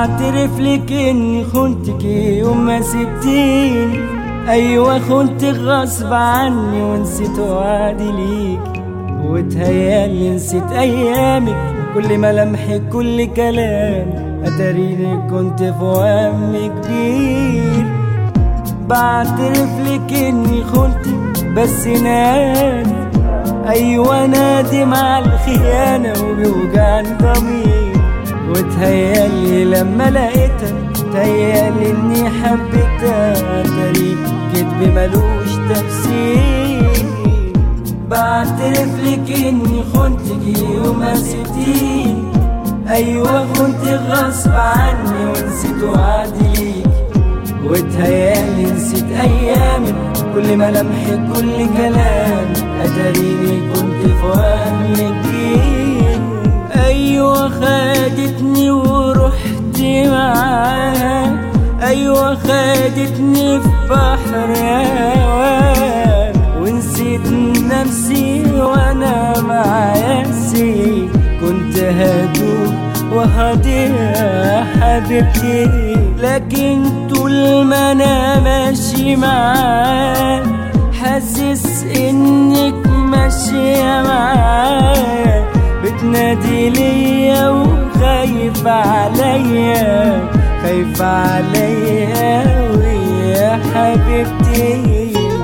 بعترف لك اني خنتك يوم ما سبتيني ايوه خنتك غصب عني ونسيت وعدي ليك وتهيالي نسيت ايامك كل ملامحك كل كلامك اتاريني كنت في وهم كبير بعترف لك اني خنتك بس نادي ايوه نادي مع الخيانه وبيوجعني ضمير وتهيالي لما لقيتها تهيالي اني حبيتها تاريخ كدب ملوش تفسير بعترف لك اني خنتك وما سبتيني ايوه كنت غصب عني ونسيت وعدي ليك وتهيالي نسيت ايامك كل ملامحك كل كلامك اتاريني كنت في وهم كبير ايوه خدتني ورحت معاها ايوه خدتني في بحر هواك ونسيت نفسي وانا معايا سي كنت هدوء وهضيع حبيبتي لكن طول ما انا ماشي معاك حاسس انك ماشية معايا بتنادي ليا وخايف عليا خايف عليا ويا حبيبتي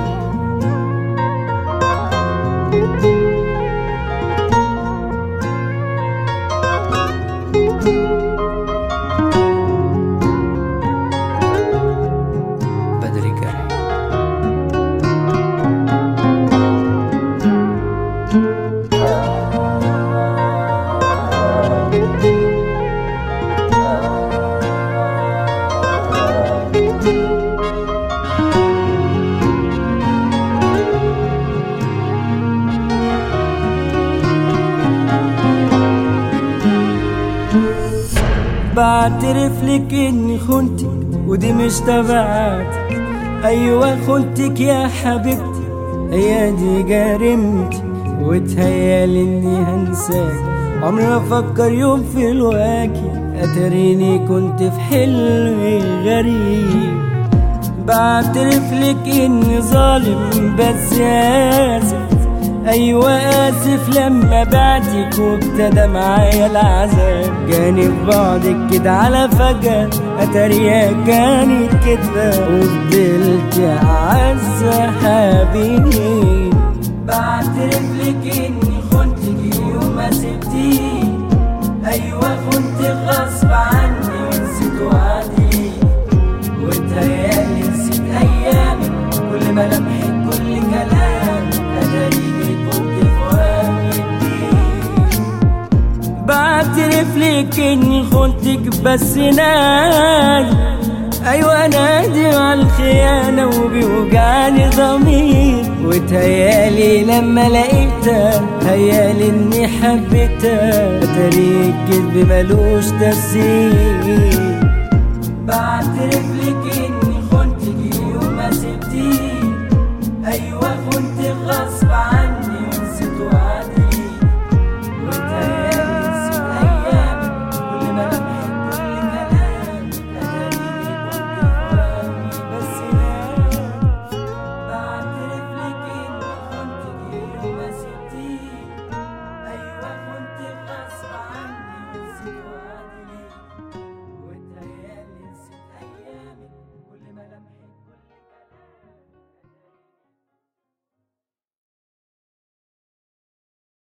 بدري كريم بعترف لك اني خنتك ودي مش تبعاتي ايوه خنتك يا حبيبتي هي دي جريمتي وتهيالي اني هنساك عمري ما افكر يوم في الواكي اتريني كنت في حلم غريب بعترف لك اني ظالم بس اسف ايوه اسف لما بعدك وابتدى معايا العذاب جاني في بعدك كده على فجأة اتاريها كانت كدبة وفضلت اعز حبيبي بعترف لك اني خنتك يوم ما سبتيني ايوه خنت غصب عني ونسيت وعدي وتهيالي نسيت ايامك كل ملامحك كل كلامك اتاريني كنت في وهم كبير بعترف لك اني خنتك بس نادي ايوه نادي على الخيانة وبيوجعني ضمير وتهيالي لما لقيتها تهيالي اني حبيتها تاريخ كدب ملوش تفسير